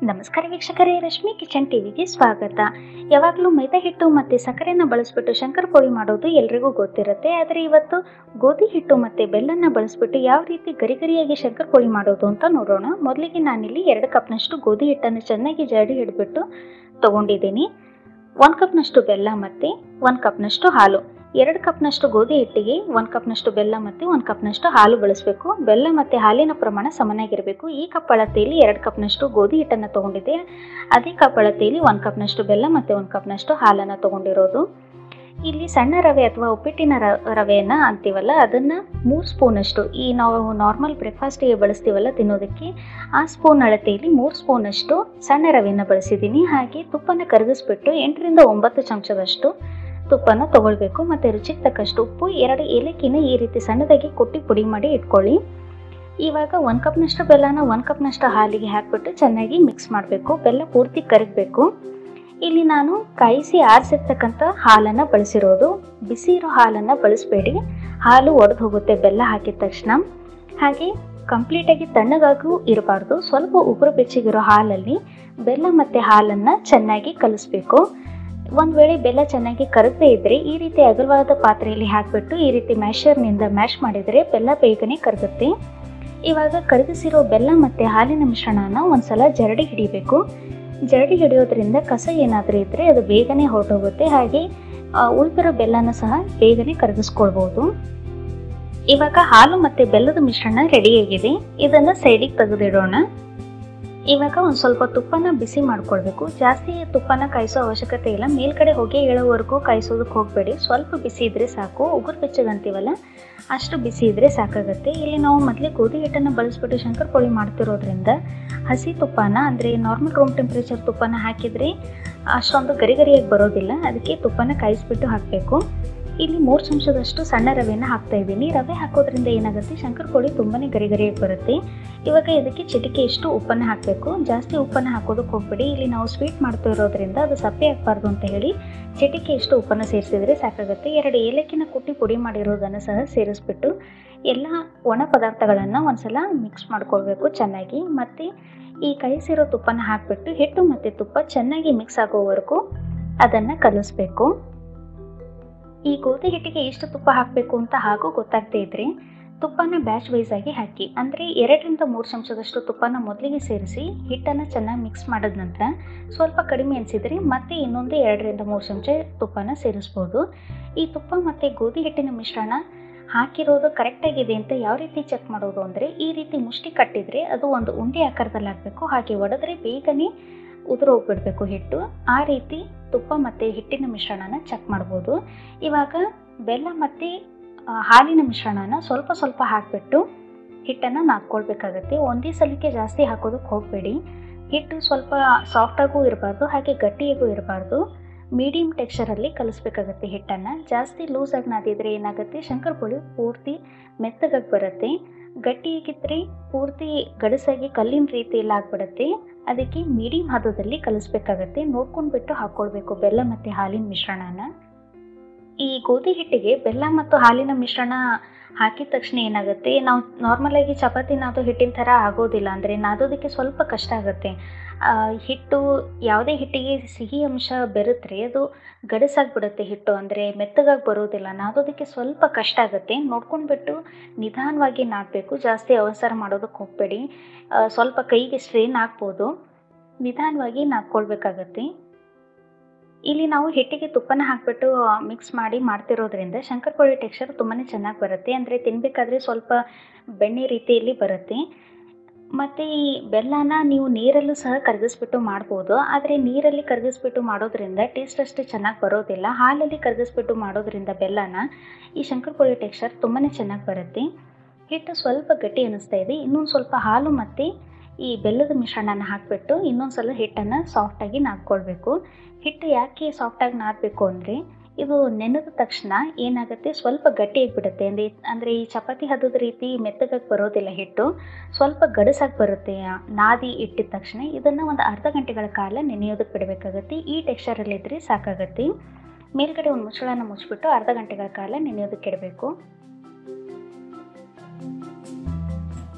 ನಮಸ್ಕಾರ ವೀಕ್ಷಕರೇ ರಶ್ಮಿ ಕಿಚನ್ ಟಿವಿಗೆ ಸ್ವಾಗತ ಯಾವಾಗಲೂ ಮೈದಾ ಹಿಟ್ಟು ಮತ್ತು ಸಕ್ಕರೆನ ಬಳಸ್ಬಿಟ್ಟು ಶಂಕರ ಪೋಳಿ ಮಾಡೋದು ಎಲ್ರಿಗೂ ಗೊತ್ತಿರುತ್ತೆ ಆದರೆ ಇವತ್ತು ಗೋಧಿ ಹಿಟ್ಟು ಮತ್ತು ಬೆಲ್ಲನ ಬಳಸ್ಬಿಟ್ಟು ಯಾವ ರೀತಿ ಗರಿ ಗರಿಯಾಗಿ ಶಂಕರ ಪೋಳಿ ಮಾಡೋದು ಅಂತ ನೋಡೋಣ ಮೊದಲಿಗೆ ನಾನಿಲ್ಲಿ ಎರಡು ಕಪ್ನಷ್ಟು ಗೋಧಿ ಹಿಟ್ಟನ್ನು ಚೆನ್ನಾಗಿ ಜಡಿ ಹಿಡಿದ್ಬಿಟ್ಟು ತೊಗೊಂಡಿದ್ದೀನಿ ಒಂದು ಕಪ್ನಷ್ಟು ಬೆಲ್ಲ ಮತ್ತು ಒಂದು ಕಪ್ನಷ್ಟು ಹಾಲು ಎರಡು ಕಪ್ನಷ್ಟು ಗೋಧಿ ಹಿಟ್ಟಿಗೆ ಒಂದು ಕಪ್ನಷ್ಟು ಬೆಲ್ಲ ಮತ್ತು ಒಂದು ಕಪ್ನಷ್ಟು ಹಾಲು ಬಳಸಬೇಕು ಬೆಲ್ಲ ಮತ್ತು ಹಾಲಿನ ಪ್ರಮಾಣ ಸಮನಾಗಿರಬೇಕು ಈ ಕಪ್ ಅಳತೆಯಲ್ಲಿ ಎರಡು ಕಪ್ನಷ್ಟು ಗೋಧಿ ಹಿಟ್ಟನ್ನು ತೊಗೊಂಡಿದ್ದೆ ಅದೇ ಕಪ್ ಅಳತೆಯಲ್ಲಿ ಒಂದು ಕಪ್ನಷ್ಟು ಬೆಲ್ಲ ಮತ್ತು ಒಂದು ಕಪ್ನಷ್ಟು ಹಾಲನ್ನು ತೊಗೊಂಡಿರೋದು ಇಲ್ಲಿ ಸಣ್ಣ ರವೆ ಅಥವಾ ಉಪ್ಪಿಟ್ಟಿನ ರ ರವೆಯನ್ನು ಅಂತೀವಲ್ಲ ಅದನ್ನು ಮೂರು ಸ್ಪೂನಷ್ಟು ಈ ನಾವು ನಾರ್ಮಲ್ ಬ್ರೇಕ್ಫಾಸ್ಟಿಗೆ ಬಳಸ್ತೀವಲ್ಲ ತಿನ್ನೋದಕ್ಕೆ ಆ ಸ್ಪೂನ್ ಅಳತೆಯಲ್ಲಿ ಮೂರು ಸ್ಪೂನಷ್ಟು ಸಣ್ಣ ರವೆಯನ್ನು ಬಳಸಿದ್ದೀನಿ ಹಾಗೆ ತುಪ್ಪನ ಕರಗಿಸ್ಬಿಟ್ಟು ಎಂಟರಿಂದ ಒಂಬತ್ತು ಚಮಚದಷ್ಟು ತುಪ್ಪನ ತಗೊಳ್ಬೇಕು ಮತ್ತು ರುಚಿಗೆ ತಕ್ಕಷ್ಟು ಉಪ್ಪು ಎರಡು ಏಲಕ್ಕಿನ ಈ ರೀತಿ ಸಣ್ಣದಾಗಿ ಕುಟ್ಟಿ ಪುಡಿ ಮಾಡಿ ಇಟ್ಕೊಳ್ಳಿ ಇವಾಗ ಒಂದು ಕಪ್ನಷ್ಟು ಬೆಲ್ಲನ ಒಂದು ಕಪ್ನಷ್ಟು ಹಾಲಿಗೆ ಹಾಕಿಬಿಟ್ಟು ಚೆನ್ನಾಗಿ ಮಿಕ್ಸ್ ಮಾಡಬೇಕು ಬೆಲ್ಲ ಪೂರ್ತಿ ಕರಗಬೇಕು ಇಲ್ಲಿ ನಾನು ಕಾಯಿಸಿ ಆರಿಸಿರ್ತಕ್ಕಂಥ ಹಾಲನ್ನು ಬಳಸಿರೋದು ಬಿಸಿ ಇರೋ ಹಾಲನ್ನು ಬಳಸಬೇಡಿ ಹಾಲು ಒಡೆದು ಹೋಗುತ್ತೆ ಬೆಲ್ಲ ಹಾಕಿದ ತಕ್ಷಣ ಹಾಗೆ ಕಂಪ್ಲೀಟಾಗಿ ತಣ್ಣಗಾಗೂ ಇರಬಾರ್ದು ಸ್ವಲ್ಪ ಉಗುರು ಬೆಚ್ಚಗಿರೋ ಹಾಲಲ್ಲಿ ಬೆಲ್ಲ ಮತ್ತು ಹಾಲನ್ನು ಚೆನ್ನಾಗಿ ಕಲಿಸ್ಬೇಕು ಒಂದು ವೇಳೆ ಬೆಲ್ಲ ಚೆನ್ನಾಗಿ ಕರಗದೇ ಇದ್ದರೆ ಈ ರೀತಿ ಅಗಲವಾದ ಪಾತ್ರೆಯಲ್ಲಿ ಹಾಕಿಬಿಟ್ಟು ಈ ರೀತಿ ಮ್ಯಾಶರ್ನಿಂದ ಮ್ಯಾಶ್ ಮಾಡಿದರೆ ಬೆಲ್ಲ ಬೇಗನೆ ಕರಗುತ್ತೆ ಇವಾಗ ಕರಗಿಸಿರೋ ಬೆಲ್ಲ ಮತ್ತು ಹಾಲಿನ ಮಿಶ್ರಣನ ಒಂದ್ಸಲ ಜರಡಿ ಹಿಡಿಬೇಕು ಜರಡಿ ಹಿಡಿಯೋದ್ರಿಂದ ಕಸ ಏನಾದರೂ ಇದ್ದರೆ ಅದು ಬೇಗನೆ ಹೊರಟೋಗುತ್ತೆ ಹಾಗೆ ಉಳಿದಿರೋ ಬೆಲ್ಲನ ಸಹ ಬೇಗನೆ ಕರಗಿಸ್ಕೊಳ್ಬೋದು ಇವಾಗ ಹಾಲು ಮತ್ತು ಬೆಲ್ಲದ ಮಿಶ್ರಣ ರೆಡಿಯಾಗಿದೆ ಇದನ್ನು ಸೈಡಿಗೆ ತೆಗೆದಿಡೋಣ ಇವಾಗ ಒಂದು ಸ್ವಲ್ಪ ತುಪ್ಪನ ಬಿಸಿ ಮಾಡ್ಕೊಳ್ಬೇಕು ಜಾಸ್ತಿ ತುಪ್ಪನ ಕಾಯಿಸೋ ಅವಶ್ಯಕತೆ ಇಲ್ಲ ಮೇಲ್ಗಡೆ ಹೊಗೆ ಹೇಳೋವರೆಗೂ ಕಾಯಿಸೋದಕ್ಕೆ ಹೋಗಬೇಡಿ ಸ್ವಲ್ಪ ಬಿಸಿ ಇದ್ದರೆ ಸಾಕು ಉಗುರು ಬೆಚ್ಚಗಂತೀವಲ್ಲ ಅಷ್ಟು ಬಿಸಿ ಇದ್ದರೆ ಸಾಕಾಗುತ್ತೆ ಇಲ್ಲಿ ನಾವು ಮೊದಲೇ ಗೋಧಿ ಹಿಟ್ಟನ್ನು ಬಳಸ್ಬಿಟ್ಟು ಶಂಕರ ಪೋಳಿ ಮಾಡ್ತಿರೋದ್ರಿಂದ ಹಸಿ ತುಪ್ಪನ ಅಂದರೆ ನಾರ್ಮಲ್ ರೂಮ್ ಟೆಂಪ್ರೇಚರ್ ತುಪ್ಪನ ಹಾಕಿದರೆ ಅಷ್ಟೊಂದು ಗರಿ ಗರಿಯಾಗಿ ಬರೋದಿಲ್ಲ ಅದಕ್ಕೆ ತುಪ್ಪನ ಕಾಯಿಸ್ಬಿಟ್ಟು ಹಾಕಬೇಕು ಇಲ್ಲಿ ಮೂರು ಚಮಚದಷ್ಟು ಸಣ್ಣ ರವೆನ ಹಾಕ್ತಾ ಇದ್ದೀನಿ ರವೆ ಹಾಕೋದ್ರಿಂದ ಏನಾಗುತ್ತೆ ಶಂಕರ ಪೋಳಿ ತುಂಬಾ ಗರಿ ಗರಿಯಾಗಿ ಬರುತ್ತೆ ಇವಾಗ ಇದಕ್ಕೆ ಚಿಟಿಕೆ ಇಷ್ಟು ಉಪ್ಪನ್ನು ಹಾಕಬೇಕು ಜಾಸ್ತಿ ಉಪ್ಪನ್ನು ಹಾಕೋದಕ್ಕೆ ಹೋಗ್ಬೇಡಿ ಇಲ್ಲಿ ನಾವು ಸ್ವೀಟ್ ಮಾಡ್ತಾ ಇರೋದ್ರಿಂದ ಅದು ಸಪ್ಪೆ ಆಗಬಾರ್ದು ಅಂತ ಹೇಳಿ ಚಿಟಿಕೆ ಇಷ್ಟು ಉಪ್ಪನ್ನು ಸೇರಿಸಿದರೆ ಸಾಕಾಗುತ್ತೆ ಎರಡು ಏಲಕ್ಕಿನ ಕುಟ್ಟಿ ಪುಡಿ ಮಾಡಿರೋದನ್ನು ಸಹ ಸೇರಿಸ್ಬಿಟ್ಟು ಎಲ್ಲ ಒಣ ಪದಾರ್ಥಗಳನ್ನು ಒಂದ್ಸಲ ಮಿಕ್ಸ್ ಮಾಡ್ಕೊಳ್ಬೇಕು ಚೆನ್ನಾಗಿ ಮತ್ತು ಈ ಕೈಸಿರೋ ತುಪ್ಪನ ಹಾಕಿಬಿಟ್ಟು ಹಿಟ್ಟು ಮತ್ತು ತುಪ್ಪ ಚೆನ್ನಾಗಿ ಮಿಕ್ಸ್ ಆಗೋವರೆಗೂ ಅದನ್ನು ಕಲಿಸ್ಬೇಕು ಈ ಗೋಧಿ ಹಿಟ್ಟಿಗೆ ಎಷ್ಟು ತುಪ್ಪ ಹಾಕಬೇಕು ಅಂತ ಹಾಗೂ ಗೊತ್ತಾಗದೇ ಇದ್ದರೆ ತುಪ್ಪನ ಬ್ಯಾಚ್ ವೈಸ್ ಆಗಿ ಹಾಕಿ ಅಂದರೆ ಎರಡರಿಂದ ಮೂರು ಚಮಚದಷ್ಟು ತುಪ್ಪನ ಮೊದಲಿಗೆ ಸೇರಿಸಿ ಹಿಟ್ಟನ್ನು ಚೆನ್ನಾಗಿ ಮಿಕ್ಸ್ ಮಾಡಿದ ನಂತರ ಸ್ವಲ್ಪ ಕಡಿಮೆ ಅನಿಸಿದರೆ ಮತ್ತೆ ಇನ್ನೊಂದು ಎರಡರಿಂದ ಮೂರು ಚಮಚ ತುಪ್ಪನ ಸೇರಿಸ್ಬೋದು ಈ ತುಪ್ಪ ಮತ್ತು ಗೋಧಿ ಹಿಟ್ಟಿನ ಮಿಶ್ರಣ ಹಾಕಿರೋದು ಕರೆಕ್ಟಾಗಿದೆ ಅಂತ ಯಾವ ರೀತಿ ಚೆಕ್ ಮಾಡೋದು ಅಂದರೆ ಈ ರೀತಿ ಮುಷ್ಟಿ ಕಟ್ಟಿದರೆ ಅದು ಒಂದು ಉಂಡೆ ಆಕಾರದಲ್ಲಿ ಹಾಕಬೇಕು ಹಾಗೆ ಒಡೆದ್ರೆ ಬೇಗನೆ ಉದುರೋಗ್ಬಿಡ್ಬೇಕು ಹಿಟ್ಟು ಆ ರೀತಿ ತುಪ್ಪ ಮತ್ತು ಹಿಟ್ಟಿನ ಮಿಶ್ರಣನ ಚೆಕ್ ಮಾಡ್ಬೋದು ಇವಾಗ ಬೆಲ್ಲ ಮತ್ತು ಹಾಲಿನ ಮಿಶ್ರಣನ ಸ್ವಲ್ಪ ಸ್ವಲ್ಪ ಹಾಕಿಬಿಟ್ಟು ಹಿಟ್ಟನ್ನು ನಾದ್ಕೊಳ್ಬೇಕಾಗತ್ತೆ ಒಂದೇ ಸಲಕ್ಕೆ ಜಾಸ್ತಿ ಹಾಕೋದಕ್ಕೆ ಹೋಗಬೇಡಿ ಹಿಟ್ಟು ಸ್ವಲ್ಪ ಸಾಫ್ಟಾಗೂ ಇರಬಾರ್ದು ಹಾಗೆ ಗಟ್ಟಿಯಾಗೂ ಇರಬಾರ್ದು ಮೀಡಿಯಮ್ ಟೆಕ್ಸ್ಚರಲ್ಲಿ ಕಲಿಸ್ಬೇಕಾಗತ್ತೆ ಹಿಟ್ಟನ್ನು ಜಾಸ್ತಿ ಲೂಸಾಗಿ ನಾದಿದ್ರೆ ಏನಾಗುತ್ತೆ ಶಂಕರ ಪೋಳಿ ಪೂರ್ತಿ ಮೆತ್ತಗಾಗಿ ಬರುತ್ತೆ ಗಟ್ಟಿಯಾಗಿದ್ದರೆ ಪೂರ್ತಿ ಗಡಸಾಗಿ ಕಲ್ಲಿನ ರೀತಿಯಲ್ಲಿ ಆಗಿಬಿಡುತ್ತೆ ಅದಕ್ಕೆ ಮೀಡಿಯಮ್ ಹದದಲ್ಲಿ ಕಲಿಸ್ಬೇಕಾಗತ್ತೆ ನೋಡ್ಕೊಂಡ್ಬಿಟ್ಟು ಹಾಕ್ಕೊಳ್ಬೇಕು ಬೆಲ್ಲ ಮತ್ತು ಹಾಲಿನ ಮಿಶ್ರಣನ ಈ ಗೋಧಿ ಹಿಟ್ಟಿಗೆ ಬೆಲ್ಲ ಮತ್ತು ಹಾಲಿನ ಮಿಶ್ರಣ ಹಾಕಿದ ತಕ್ಷಣ ಏನಾಗುತ್ತೆ ನಾವು ನಾರ್ಮಲಾಗಿ ಚಪಾತಿ ನಾದೋ ಹಿಟ್ಟಿನ ಥರ ಆಗೋದಿಲ್ಲ ಅಂದರೆ ನಾದೋದಕ್ಕೆ ಸ್ವಲ್ಪ ಕಷ್ಟ ಆಗುತ್ತೆ ಹಿಟ್ಟು ಯಾವುದೇ ಹಿಟ್ಟಿಗೆ ಸಿಹಿ ಅಂಶ ಬೆರೆತ್ರೆ ಅದು ಗಡಸಾಗಿಬಿಡುತ್ತೆ ಹಿಟ್ಟು ಅಂದರೆ ಮೆತ್ತಗಾಗಿ ಬರೋದಿಲ್ಲ ನಾದೋದಕ್ಕೆ ಸ್ವಲ್ಪ ಕಷ್ಟ ಆಗುತ್ತೆ ನೋಡ್ಕೊಂಡ್ಬಿಟ್ಟು ನಿಧಾನವಾಗಿ ನಾದಬೇಕು ಜಾಸ್ತಿ ಅವಸರ ಮಾಡೋದಕ್ಕೆ ಹೋಗಬೇಡಿ ಸ್ವಲ್ಪ ಕೈಗೆ ಸ್ಟ್ರೇನ್ ಆಗ್ಬೋದು ನಿಧಾನವಾಗಿ ನಾದ್ಕೊಳ್ಬೇಕಾಗತ್ತೆ ಇಲ್ಲಿ ನಾವು ಹಿಟ್ಟಿಗೆ ತುಪ್ಪನ ಹಾಕಿಬಿಟ್ಟು ಮಿಕ್ಸ್ ಮಾಡಿ ಮಾಡ್ತಿರೋದ್ರಿಂದ ಶಂಕರ ಪೋಳಿ ಟೆಕ್ಸ್ಚರ್ ತುಂಬಾ ಚೆನ್ನಾಗಿ ಬರುತ್ತೆ ಅಂದರೆ ತಿನ್ನಬೇಕಾದ್ರೆ ಸ್ವಲ್ಪ ಬೆಣ್ಣೆ ರೀತಿಯಲ್ಲಿ ಬರುತ್ತೆ ಮತ್ತು ಈ ಬೆಲ್ಲನ ನೀವು ನೀರಲ್ಲೂ ಸಹ ಕರಗಿಸ್ಬಿಟ್ಟು ಮಾಡ್ಬೋದು ಆದರೆ ನೀರಲ್ಲಿ ಕರಗಿಸ್ಬಿಟ್ಟು ಮಾಡೋದ್ರಿಂದ ಟೇಸ್ಟ್ ಅಷ್ಟು ಚೆನ್ನಾಗಿ ಬರೋದಿಲ್ಲ ಹಾಲಲ್ಲಿ ಕರಗಿಸ್ಬಿಟ್ಟು ಮಾಡೋದ್ರಿಂದ ಬೆಲ್ಲನ ಈ ಶಂಕರ ಪೋಳಿ ಟೆಕ್ಸ್ಚರ್ ತುಂಬಾ ಚೆನ್ನಾಗಿ ಬರುತ್ತೆ ಹಿಟ್ಟು ಸ್ವಲ್ಪ ಗಟ್ಟಿ ಅನ್ನಿಸ್ತಾ ಇದೆ ಇನ್ನೊಂದು ಸ್ವಲ್ಪ ಹಾಲು ಮತ್ತು ಈ ಬೆಲ್ಲದ ಮಿಶ್ರಣನ ಹಾಕಿಬಿಟ್ಟು ಇನ್ನೊಂದು ಸಲ ಹಿಟ್ಟನ್ನು ಸಾಫ್ಟಾಗಿ ನಾದ್ಕೊಳ್ಬೇಕು ಹಿಟ್ಟು ಯಾಕೆ ಸಾಫ್ಟಾಗಿ ನಾದಬೇಕು ಅಂದರೆ ಇದು ನೆನೆದ ತಕ್ಷಣ ಏನಾಗುತ್ತೆ ಸ್ವಲ್ಪ ಗಟ್ಟಿಯಾಗಿಬಿಡುತ್ತೆ ಅಂದರೆ ಅಂದರೆ ಈ ಚಪಾತಿ ಹದದ ರೀತಿ ಮೆತ್ತಗಾಗಿ ಬರೋದಿಲ್ಲ ಹಿಟ್ಟು ಸ್ವಲ್ಪ ಗಡಸಾಗಿ ಬರುತ್ತೆ ನಾದಿ ಇಟ್ಟಿದ ತಕ್ಷಣ ಇದನ್ನು ಒಂದು ಅರ್ಧ ಗಂಟೆಗಳ ಕಾಲ ನೆನೆಯೋದಕ್ಕೆ ಬಿಡಬೇಕಾಗತ್ತೆ ಈ ಟೆಕ್ಸ್ಚರಲ್ಲಿದ್ದರೆ ಸಾಕಾಗತ್ತೆ ಮೇಲ್ಗಡೆ ಒಂದು ಮುಚ್ಚಳನ ಮುಚ್ಚಿಬಿಟ್ಟು ಅರ್ಧ ಗಂಟೆಗಳ ಕಾಲ ನೆನೆಯೋದಕ್ಕೆ ಇಡಬೇಕು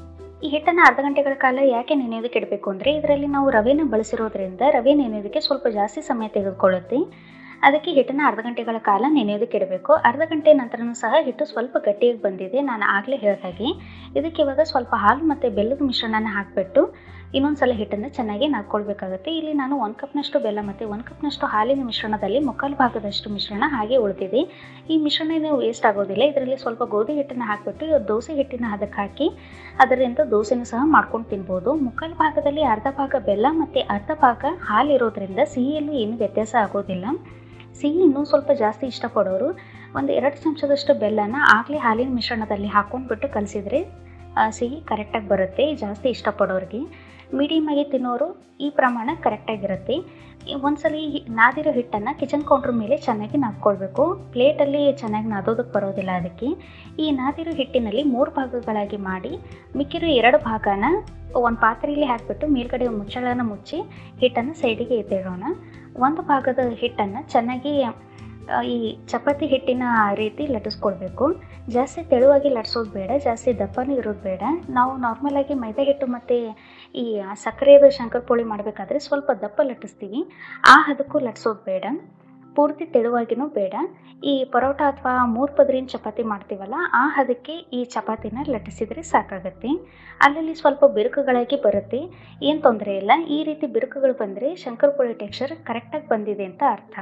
ಈ ಹಿಟ್ಟನ್ನು ಅರ್ಧ ಗಂಟೆಗಳ ಕಾಲ ಯಾಕೆ ನೆನೆಯೋದಕ್ಕೆ ಇಡಬೇಕು ಅಂದರೆ ಇದರಲ್ಲಿ ನಾವು ರವೆನ ಬಳಸಿರೋದ್ರಿಂದ ರವೆ ನೆನೆಯೋದಕ್ಕೆ ಸ್ವಲ್ಪ ಜಾಸ್ತಿ ಸಮಯ ತೆಗೆದುಕೊಳ್ಳುತ್ತೆ ಅದಕ್ಕೆ ಹಿಟ್ಟನ್ನು ಅರ್ಧ ಗಂಟೆಗಳ ಕಾಲ ನೆನೆಯೋದಕ್ಕೆ ಇಡಬೇಕು ಅರ್ಧ ಗಂಟೆ ನಂತರನೂ ಸಹ ಹಿಟ್ಟು ಸ್ವಲ್ಪ ಗಟ್ಟಿಯಾಗಿ ಬಂದಿದೆ ನಾನು ಆಗಲೇ ಹೇಳಿದಾಗೆ ಇದಕ್ಕೆ ಇವಾಗ ಸ್ವಲ್ಪ ಹಾಲು ಮತ್ತು ಬೆಲ್ಲದ ಮಿಶ್ರಣನ ಹಾಕಿಬಿಟ್ಟು ಇನ್ನೊಂದು ಸಲ ಹಿಟ್ಟನ್ನು ಚೆನ್ನಾಗಿ ನಾದ್ಕೊಳ್ಬೇಕಾಗುತ್ತೆ ಇಲ್ಲಿ ನಾನು ಒಂದು ಕಪ್ನಷ್ಟು ಬೆಲ್ಲ ಮತ್ತು ಒಂದು ಕಪ್ನಷ್ಟು ಹಾಲಿನ ಮಿಶ್ರಣದಲ್ಲಿ ಮುಕ್ಕಾಲು ಭಾಗದಷ್ಟು ಮಿಶ್ರಣ ಹಾಗೆ ಉಳಿದಿದೆ ಈ ಮಿಶ್ರಣ ಏನು ವೇಸ್ಟ್ ಆಗೋದಿಲ್ಲ ಇದರಲ್ಲಿ ಸ್ವಲ್ಪ ಗೋಧಿ ಹಿಟ್ಟನ್ನು ಹಾಕಿಬಿಟ್ಟು ದೋಸೆ ಹಿಟ್ಟಿನ ಅದಕ್ಕೆ ಹಾಕಿ ಅದರಿಂದ ದೋಸೆನೂ ಸಹ ಮಾಡ್ಕೊಂಡು ತಿನ್ಬೋದು ಮುಕ್ಕಾಲು ಭಾಗದಲ್ಲಿ ಅರ್ಧ ಭಾಗ ಬೆಲ್ಲ ಮತ್ತು ಅರ್ಧ ಭಾಗ ಹಾಲು ಇರೋದ್ರಿಂದ ಸಿಹಿಯಲ್ಲಿ ಏನು ವ್ಯತ್ಯಾಸ ಆಗೋದಿಲ್ಲ ಸಿಹಿ ಇನ್ನೂ ಸ್ವಲ್ಪ ಜಾಸ್ತಿ ಇಷ್ಟಪಡೋರು ಒಂದು ಎರಡು ಚಮಚದಷ್ಟು ಬೆಲ್ಲನ ಆಗಲೇ ಹಾಲಿನ ಮಿಶ್ರಣದಲ್ಲಿ ಹಾಕ್ಕೊಂಡ್ಬಿಟ್ಟು ಕಲಸಿದ್ರೆ ಸಿಹಿ ಕರೆಕ್ಟಾಗಿ ಬರುತ್ತೆ ಜಾಸ್ತಿ ಇಷ್ಟಪಡೋರಿಗೆ ಮೀಡಿಯಮಾಗಿ ತಿನ್ನೋರು ಈ ಪ್ರಮಾಣ ಕರೆಕ್ಟಾಗಿರುತ್ತೆ ಒಂದ್ಸಲ ಈ ನಾದಿರೋ ಹಿಟ್ಟನ್ನು ಕಿಚನ್ ಕೌಂಟ್ರ್ ಮೇಲೆ ಚೆನ್ನಾಗಿ ನಾದ್ಕೊಳ್ಬೇಕು ಪ್ಲೇಟಲ್ಲಿ ಚೆನ್ನಾಗಿ ನಾದೋದಕ್ಕೆ ಬರೋದಿಲ್ಲ ಅದಕ್ಕೆ ಈ ನಾದಿರೋ ಹಿಟ್ಟಿನಲ್ಲಿ ಮೂರು ಭಾಗಗಳಾಗಿ ಮಾಡಿ ಮಿಕ್ಕಿರೋ ಎರಡು ಭಾಗನ ಒಂದು ಪಾತ್ರೆಯಲ್ಲಿ ಹಾಕಿಬಿಟ್ಟು ಮೇಲ್ಗಡೆ ಮುಚ್ಚಳನ ಮುಚ್ಚಿ ಹಿಟ್ಟನ್ನು ಸೈಡಿಗೆ ಎತ್ತಿಡೋಣ ಒಂದು ಭಾಗದ ಹಿಟ್ಟನ್ನು ಚೆನ್ನಾಗಿ ಈ ಚಪಾತಿ ಹಿಟ್ಟಿನ ರೀತಿ ಲಟ್ಟಿಸ್ಕೊಳ್ಬೇಕು ಜಾಸ್ತಿ ತೆಳುವಾಗಿ ಲಟ್ಸೋದು ಬೇಡ ಜಾಸ್ತಿ ದಪ್ಪನೂ ಇರೋದು ಬೇಡ ನಾವು ನಾರ್ಮಲಾಗಿ ಮೈದಾ ಹಿಟ್ಟು ಮತ್ತು ಈ ಸಕ್ಕರೆದ ಶಂಕರಪೋಳಿ ಮಾಡಬೇಕಾದ್ರೆ ಸ್ವಲ್ಪ ದಪ್ಪ ಲಟ್ಟಿಸ್ತೀವಿ ಆ ಹದಕ್ಕೂ ಲಟ್ಸೋದು ಬೇಡ ಪೂರ್ತಿ ತೆಳುವಾಗಿನೂ ಬೇಡ ಈ ಪರೋಟ ಅಥವಾ ಮೂರು ಪದರಿನ ಚಪಾತಿ ಮಾಡ್ತೀವಲ್ಲ ಆ ಹದಕ್ಕೆ ಈ ಚಪಾತಿನ ಲಟ್ಟಿಸಿದರೆ ಸಾಕಾಗುತ್ತೆ ಅಲ್ಲಲ್ಲಿ ಸ್ವಲ್ಪ ಬಿರುಕುಗಳಾಗಿ ಬರುತ್ತೆ ಏನು ತೊಂದರೆ ಇಲ್ಲ ಈ ರೀತಿ ಬಿರುಕುಗಳು ಬಂದರೆ ಶಂಕರಪೋಳಿ ಟೆಕ್ಸ್ಚರ್ ಕರೆಕ್ಟಾಗಿ ಬಂದಿದೆ ಅಂತ ಅರ್ಥ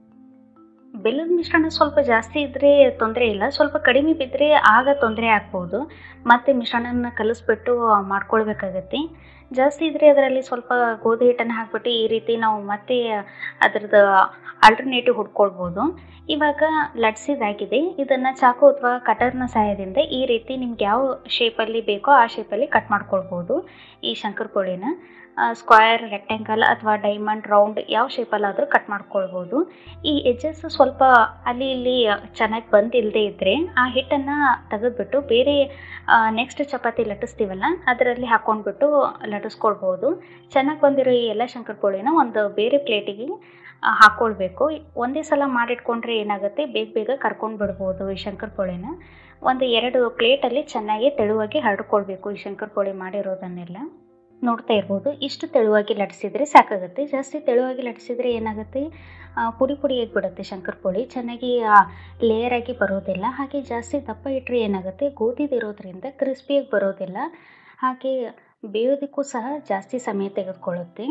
ಬೆಲ್ಲದ ಮಿಶ್ರಣ ಸ್ವಲ್ಪ ಜಾಸ್ತಿ ಇದ್ದರೆ ತೊಂದರೆ ಇಲ್ಲ ಸ್ವಲ್ಪ ಕಡಿಮೆ ಬಿದ್ದರೆ ಆಗ ತೊಂದರೆ ಆಗ್ಬೋದು ಮತ್ತು ಮಿಶ್ರಣನ ಕಲಿಸ್ಬಿಟ್ಟು ಮಾಡ್ಕೊಳ್ಬೇಕಾಗತ್ತೆ ಜಾಸ್ತಿ ಇದ್ದರೆ ಅದರಲ್ಲಿ ಸ್ವಲ್ಪ ಗೋಧಿ ಹಿಟ್ಟನ್ನು ಹಾಕ್ಬಿಟ್ಟು ಈ ರೀತಿ ನಾವು ಮತ್ತೆ ಅದರದ್ದು ಆಲ್ಟರ್ನೇಟಿವ್ ಹುಡ್ಕೊಳ್ಬೋದು ಇವಾಗ ಲಟ್ಸಿದಾಗಿದೆ ಇದನ್ನು ಚಾಕು ಅಥವಾ ಕಟರ್ನ ಸಹಾಯದಿಂದ ಈ ರೀತಿ ನಿಮ್ಗೆ ಯಾವ ಶೇಪಲ್ಲಿ ಬೇಕೋ ಆ ಶೇಪಲ್ಲಿ ಕಟ್ ಮಾಡ್ಕೊಳ್ಬೋದು ಈ ಶಂಕರಪೋಳಿನ ಸ್ಕ್ವಯರ್ ರೆಕ್ಟ್ಯಾಂಗಲ್ ಅಥವಾ ಡೈಮಂಡ್ ರೌಂಡ್ ಯಾವ ಶೇಪಲ್ಲಾದರೂ ಕಟ್ ಮಾಡ್ಕೊಳ್ಬೋದು ಈ ಎಜ್ಜಸ್ ಸ್ವಲ್ಪ ಅಲ್ಲಿ ಇಲ್ಲಿ ಚೆನ್ನಾಗಿ ಬಂದಿಲ್ಲದೆ ಇದ್ದರೆ ಆ ಹಿಟ್ಟನ್ನು ತೆಗೆದ್ಬಿಟ್ಟು ಬೇರೆ ನೆಕ್ಸ್ಟ್ ಚಪಾತಿ ಲಟ್ಟಿಸ್ತೀವಲ್ಲ ಅದರಲ್ಲಿ ಹಾಕ್ಕೊಂಡ್ಬಿಟ್ಟು ಲಟ್ಟಿಸ್ಕೊಳ್ಬೋದು ಚೆನ್ನಾಗಿ ಬಂದಿರೋ ಈ ಎಲ್ಲ ಶಂಕರಪೋಳಿನ ಒಂದು ಬೇರೆ ಪ್ಲೇಟಿಗೆ ಹಾಕ್ಕೊಳ್ಬೇಕು ಒಂದೇ ಸಲ ಮಾಡಿಟ್ಕೊಂಡ್ರೆ ಏನಾಗುತ್ತೆ ಬೇಗ ಬೇಗ ಕರ್ಕೊಂಡು ಬಿಡ್ಬೋದು ಈ ಶಂಕರಪೋಳಿನ ಒಂದು ಎರಡು ಪ್ಲೇಟಲ್ಲಿ ಚೆನ್ನಾಗಿ ತೆಳುವಾಗಿ ಹರಡ್ಕೊಳ್ಬೇಕು ಈ ಶಂಕರಪೋಳಿ ಮಾಡಿರೋದನ್ನೆಲ್ಲ ನೋಡ್ತಾ ಇರ್ಬೋದು ಇಷ್ಟು ತೆಳುವಾಗಿ ಲಟ್ಟಿಸಿದ್ರೆ ಸಾಕಾಗುತ್ತೆ ಜಾಸ್ತಿ ತೆಳುವಾಗಿ ಲಟ್ಟಿಸಿದ್ರೆ ಏನಾಗುತ್ತೆ ಪುಡಿ ಪುಡಿಯಾಗಿ ಬಿಡುತ್ತೆ ಶಂಕರಪೋಳಿ ಚೆನ್ನಾಗಿ ಲೇಯರ್ ಆಗಿ ಬರೋದಿಲ್ಲ ಹಾಗೆ ಜಾಸ್ತಿ ದಪ್ಪ ಇಟ್ಟರೆ ಏನಾಗುತ್ತೆ ಗೋಧಿದಿರೋದ್ರಿಂದ ಕ್ರಿಸ್ಪಿಯಾಗಿ ಬರೋದಿಲ್ಲ ಹಾಗೆ ಬೇಯೋದಕ್ಕೂ ಸಹ ಜಾಸ್ತಿ ಸಮಯ ತೆಗೆದುಕೊಳ್ಳುತ್ತೆ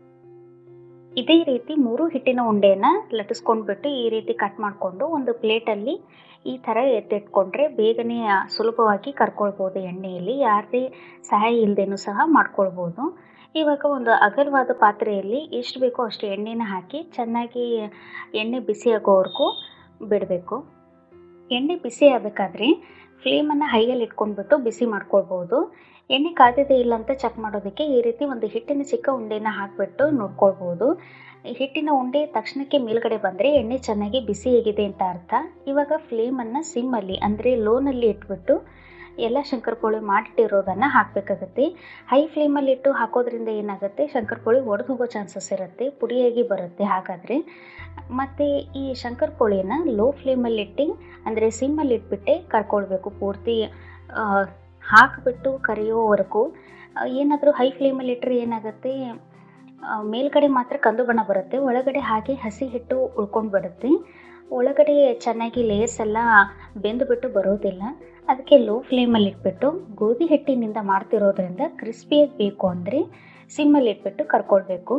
ಇದೇ ರೀತಿ ಮೂರು ಹಿಟ್ಟಿನ ಉಂಡೆನ ಲಟ್ಟಿಸ್ಕೊಂಡ್ಬಿಟ್ಟು ಈ ರೀತಿ ಕಟ್ ಮಾಡಿಕೊಂಡು ಒಂದು ಪ್ಲೇಟಲ್ಲಿ ಈ ಥರ ಎತ್ತಿಟ್ಕೊಂಡ್ರೆ ಬೇಗನೆ ಸುಲಭವಾಗಿ ಕರ್ಕೊಳ್ಬೋದು ಎಣ್ಣೆಯಲ್ಲಿ ಯಾರದೇ ಸಹಾಯ ಇಲ್ಲದೇನೂ ಸಹ ಮಾಡ್ಕೊಳ್ಬೋದು ಇವಾಗ ಒಂದು ಅಗಲವಾದ ಪಾತ್ರೆಯಲ್ಲಿ ಎಷ್ಟು ಬೇಕೋ ಅಷ್ಟು ಎಣ್ಣೆನ ಹಾಕಿ ಚೆನ್ನಾಗಿ ಎಣ್ಣೆ ಬಿಸಿ ಆಗೋವರೆಗೂ ಬಿಡಬೇಕು ಎಣ್ಣೆ ಬಿಸಿ ಆಗಬೇಕಾದ್ರೆ ಫ್ಲೇಮನ್ನು ಹೈಯಲ್ಲಿ ಇಟ್ಕೊಂಡ್ಬಿಟ್ಟು ಬಿಸಿ ಮಾಡ್ಕೊಳ್ಬೋದು ಎಣ್ಣೆ ಕಾದಿದೆ ಇಲ್ಲ ಅಂತ ಚೆಕ್ ಮಾಡೋದಕ್ಕೆ ಈ ರೀತಿ ಒಂದು ಹಿಟ್ಟಿನ ಚಿಕ್ಕ ಉಂಡೆನ ಹಾಕಿಬಿಟ್ಟು ನೋಡ್ಕೊಳ್ಬೋದು ಹಿಟ್ಟಿನ ಉಂಡೆ ತಕ್ಷಣಕ್ಕೆ ಮೇಲ್ಗಡೆ ಬಂದರೆ ಎಣ್ಣೆ ಚೆನ್ನಾಗಿ ಬಿಸಿ ಆಗಿದೆ ಅಂತ ಅರ್ಥ ಇವಾಗ ಫ್ಲೇಮನ್ನು ಸಿಮ್ಮಲ್ಲಿ ಅಂದರೆ ಲೋನಲ್ಲಿ ಇಟ್ಬಿಟ್ಟು ಎಲ್ಲ ಶಂಕರಪೋಳಿ ಮಾಡಿಟ್ಟಿರೋದನ್ನು ಹಾಕಬೇಕಾಗತ್ತೆ ಹೈ ಫ್ಲೇಮಲ್ಲಿ ಇಟ್ಟು ಹಾಕೋದ್ರಿಂದ ಏನಾಗುತ್ತೆ ಶಂಕರಪೋಳಿ ಒಡೆದು ಹೋಗೋ ಚಾನ್ಸಸ್ ಇರುತ್ತೆ ಪುಡಿಯಾಗಿ ಬರುತ್ತೆ ಹಾಗಾದರೆ ಮತ್ತು ಈ ಶಂಕರಪೋಳಿನ ಲೋ ಫ್ಲೇಮಲ್ಲಿಟ್ಟು ಅಂದರೆ ಸಿಮ್ಮಲ್ಲಿ ಇಟ್ಬಿಟ್ಟೆ ಕರ್ಕೊಳ್ಬೇಕು ಪೂರ್ತಿ ಹಾಕಿಬಿಟ್ಟು ಕರಿಯೋವರೆಗೂ ಏನಾದರೂ ಹೈ ಫ್ಲೇಮಲ್ಲಿ ಇಟ್ಟರೆ ಏನಾಗುತ್ತೆ ಮೇಲ್ಗಡೆ ಮಾತ್ರ ಕಂದು ಬಣ್ಣ ಬರುತ್ತೆ ಒಳಗಡೆ ಹಾಗೆ ಹಸಿ ಹಿಟ್ಟು ಉಳ್ಕೊಂಡು ಬಿಡುತ್ತೆ ಒಳಗಡೆ ಚೆನ್ನಾಗಿ ಲೇಯರ್ಸ್ ಎಲ್ಲ ಬೆಂದುಬಿಟ್ಟು ಬರೋದಿಲ್ಲ ಅದಕ್ಕೆ ಲೋ ಫ್ಲೇಮಲ್ಲಿ ಇಟ್ಬಿಟ್ಟು ಗೋಧಿ ಹಿಟ್ಟಿನಿಂದ ಮಾಡ್ತಿರೋದ್ರಿಂದ ಕ್ರಿಸ್ಪಿಯಾಗಿ ಬೇಕು ಅಂದರೆ ಸಿಮ್ಮಲ್ಲಿ ಇಟ್ಬಿಟ್ಟು ಕರ್ಕೊಳ್ಬೇಕು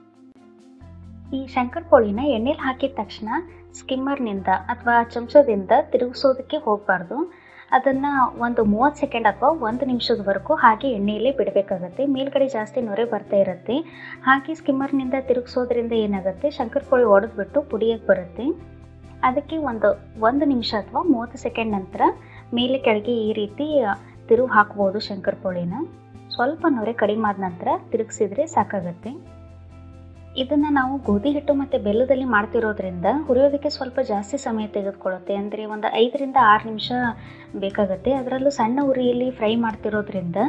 ಈ ಶಂಕರಪೋಳಿನ ಎಣ್ಣೆಲಿ ಹಾಕಿದ ತಕ್ಷಣ ಸ್ಕಿಮ್ಮರ್ನಿಂದ ಅಥವಾ ಚಮಚದಿಂದ ತಿರುಗಿಸೋದಕ್ಕೆ ಹೋಗಬಾರ್ದು ಅದನ್ನು ಒಂದು ಮೂವತ್ತು ಸೆಕೆಂಡ್ ಅಥವಾ ಒಂದು ನಿಮಿಷದವರೆಗೂ ಹಾಗೆ ಎಣ್ಣೆಯಲ್ಲೇ ಬಿಡಬೇಕಾಗತ್ತೆ ಮೇಲ್ಗಡೆ ಜಾಸ್ತಿ ನೊರೆ ಬರ್ತಾ ಇರುತ್ತೆ ಹಾಗೆ ಸ್ಕಿಮ್ಮರ್ನಿಂದ ತಿರುಗಿಸೋದ್ರಿಂದ ಏನಾಗುತ್ತೆ ಶಂಕರಪೋಳಿ ಒಡೆದ್ಬಿಟ್ಟು ಪುಡಿಯಾಗಿ ಬರುತ್ತೆ ಅದಕ್ಕೆ ಒಂದು ಒಂದು ನಿಮಿಷ ಅಥವಾ ಮೂವತ್ತು ಸೆಕೆಂಡ್ ನಂತರ ಮೇಲೆ ಕೆಳಗೆ ಈ ರೀತಿ ತಿರುವು ಹಾಕ್ಬೋದು ಶಂಕರಪೋಳಿನ ಸ್ವಲ್ಪ ನೊರೆ ಕಡಿಮೆ ಆದ ನಂತರ ತಿರುಗಿಸಿದ್ರೆ ಸಾಕಾಗತ್ತೆ ಇದನ್ನು ನಾವು ಗೋಧಿ ಹಿಟ್ಟು ಮತ್ತು ಬೆಲ್ಲದಲ್ಲಿ ಮಾಡ್ತಿರೋದ್ರಿಂದ ಹುರಿಯೋದಕ್ಕೆ ಸ್ವಲ್ಪ ಜಾಸ್ತಿ ಸಮಯ ತೆಗೆದುಕೊಳ್ಳುತ್ತೆ ಅಂದರೆ ಒಂದು ಐದರಿಂದ ಆರು ನಿಮಿಷ ಬೇಕಾಗುತ್ತೆ ಅದರಲ್ಲೂ ಸಣ್ಣ ಉರಿಯಲ್ಲಿ ಫ್ರೈ ಮಾಡ್ತಿರೋದ್ರಿಂದ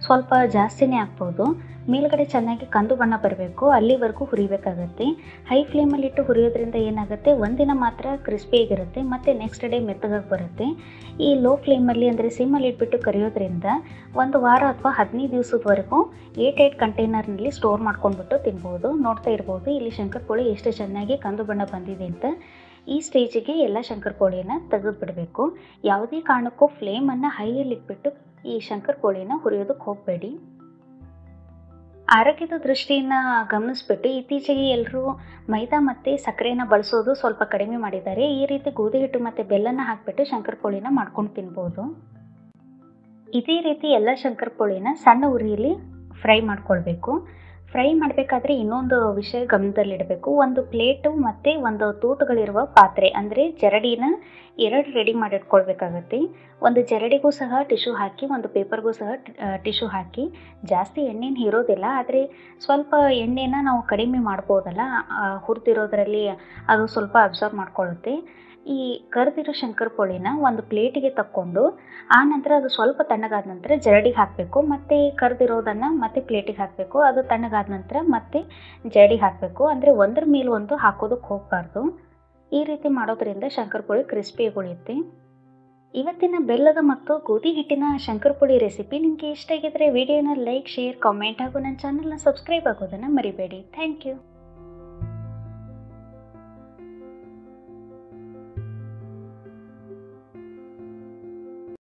ಸ್ವಲ್ಪ ಜಾಸ್ತಿನೇ ಹಾಕ್ಬೋದು ಮೇಲ್ಗಡೆ ಚೆನ್ನಾಗಿ ಕಂದು ಬಣ್ಣ ಬರಬೇಕು ಅಲ್ಲಿವರೆಗೂ ಹುರಿಬೇಕಾಗತ್ತೆ ಹೈ ಫ್ಲೇಮಲ್ಲಿಟ್ಟು ಹುರಿಯೋದ್ರಿಂದ ಏನಾಗುತ್ತೆ ಒಂದಿನ ಮಾತ್ರ ಕ್ರಿಸ್ಪಿಯಾಗಿರುತ್ತೆ ಮತ್ತು ನೆಕ್ಸ್ಟ್ ಡೇ ಮೆತ್ತಗಾಗಿ ಬರುತ್ತೆ ಈ ಲೋ ಫ್ಲೇಮಲ್ಲಿ ಅಂದರೆ ಸಿಮ್ಮಲ್ಲಿ ಇಟ್ಬಿಟ್ಟು ಕರಿಯೋದ್ರಿಂದ ಒಂದು ವಾರ ಅಥವಾ ಹದಿನೈದು ದಿವಸದವರೆಗೂ ಏಟ್ ಏಟ್ ಕಂಟೈನರ್ನಲ್ಲಿ ಸ್ಟೋರ್ ಮಾಡ್ಕೊಂಡ್ಬಿಟ್ಟು ತಿನ್ಬೋದು ನೋಡ್ತಾ ಇರ್ಬೋದು ಇಲ್ಲಿ ಶಂಕರಪೋಳಿ ಎಷ್ಟು ಚೆನ್ನಾಗಿ ಕಂದು ಬಣ್ಣ ಬಂದಿದೆ ಅಂತ ಈ ಸ್ಟೇಜಿಗೆ ಎಲ್ಲ ಶಂಕರಪೋಳಿನ ತೆಗೆದು ಬಿಡಬೇಕು ಯಾವುದೇ ಕಾರಣಕ್ಕೂ ಫ್ಲೇಮನ್ನು ಹೈಯಲ್ಲಿ ಇಟ್ಬಿಟ್ಟು ಈ ಶಂಕರಪೋಳಿನ ಹುರಿಯೋದಕ್ಕೆ ಹೋಗಬೇಡಿ ಆರೋಗ್ಯದ ದೃಷ್ಟಿಯಿಂದ ಗಮನಿಸ್ಬಿಟ್ಟು ಇತ್ತೀಚೆಗೆ ಎಲ್ಲರೂ ಮೈದಾ ಮತ್ತು ಸಕ್ಕರೆನ ಬಳಸೋದು ಸ್ವಲ್ಪ ಕಡಿಮೆ ಮಾಡಿದ್ದಾರೆ ಈ ರೀತಿ ಗೋಧಿ ಹಿಟ್ಟು ಮತ್ತು ಬೆಲ್ಲನ ಹಾಕಿಬಿಟ್ಟು ಶಂಕರಪೋಳಿನ ಮಾಡ್ಕೊಂಡು ತಿನ್ಬೋದು ಇದೇ ರೀತಿ ಎಲ್ಲ ಶಂಕರಪೋಳಿನ ಸಣ್ಣ ಉರಿಯಲ್ಲಿ ಫ್ರೈ ಮಾಡ್ಕೊಳ್ಬೇಕು ಫ್ರೈ ಮಾಡಬೇಕಾದ್ರೆ ಇನ್ನೊಂದು ವಿಷಯ ಗಮನದಲ್ಲಿಡಬೇಕು ಒಂದು ಪ್ಲೇಟು ಮತ್ತು ಒಂದು ತೂತುಗಳಿರುವ ಪಾತ್ರೆ ಅಂದರೆ ಜರಡಿನ ಎರಡು ರೆಡಿ ಮಾಡಿಟ್ಕೊಳ್ಬೇಕಾಗತ್ತೆ ಒಂದು ಜರಡಿಗೂ ಸಹ ಟಿಶ್ಯೂ ಹಾಕಿ ಒಂದು ಪೇಪರ್ಗೂ ಸಹ ಟಿಶ್ಯೂ ಹಾಕಿ ಜಾಸ್ತಿ ಎಣ್ಣೆನ ಹೀರೋದಿಲ್ಲ ಆದರೆ ಸ್ವಲ್ಪ ಎಣ್ಣೆನ ನಾವು ಕಡಿಮೆ ಮಾಡ್ಬೋದಲ್ಲ ಹುರಿದಿರೋದ್ರಲ್ಲಿ ಅದು ಸ್ವಲ್ಪ ಅಬ್ಸರ್ವ್ ಮಾಡ್ಕೊಳ್ಳುತ್ತೆ ಈ ಕರೆದಿರೋ ಶಂಕರಪೋಳಿನ ಒಂದು ಪ್ಲೇಟಿಗೆ ತಕ್ಕೊಂಡು ಆ ನಂತರ ಅದು ಸ್ವಲ್ಪ ತಣ್ಣಗಾದ ನಂತರ ಜರಡಿಗೆ ಹಾಕಬೇಕು ಮತ್ತು ಕರೆದಿರೋದನ್ನು ಮತ್ತೆ ಪ್ಲೇಟಿಗೆ ಹಾಕಬೇಕು ಅದು ತಣ್ಣಗಾದ ನಂತರ ಮತ್ತೆ ಜರಡಿಗೆ ಹಾಕಬೇಕು ಅಂದರೆ ಒಂದ್ರ ಮೇಲೆ ಒಂದು ಹಾಕೋದಕ್ಕೆ ಹೋಗಬಾರ್ದು ಈ ರೀತಿ ಮಾಡೋದ್ರಿಂದ ಶಂಕರಪೋಳಿ ಕ್ರಿಸ್ಪಿಯಾಗಿ ಉಳಿಯುತ್ತೆ ಇವತ್ತಿನ ಬೆಲ್ಲದ ಮತ್ತು ಗೋಧಿ ಹಿಟ್ಟಿನ ಶಂಕರಪುಳಿ ರೆಸಿಪಿ ನಿಮಗೆ ಇಷ್ಟ ಆಗಿದ್ರೆ ವಿಡಿಯೋನ ಲೈಕ್ ಶೇರ್ ಕಾಮೆಂಟ್ ಹಾಗೂ ನನ್ನ ಚಾನಲ್ನ ಸಬ್ಸ್ಕ್ರೈಬ್ ಆಗೋದನ್ನು ಮರಿಬೇಡಿ ಥ್ಯಾಂಕ್ ಯು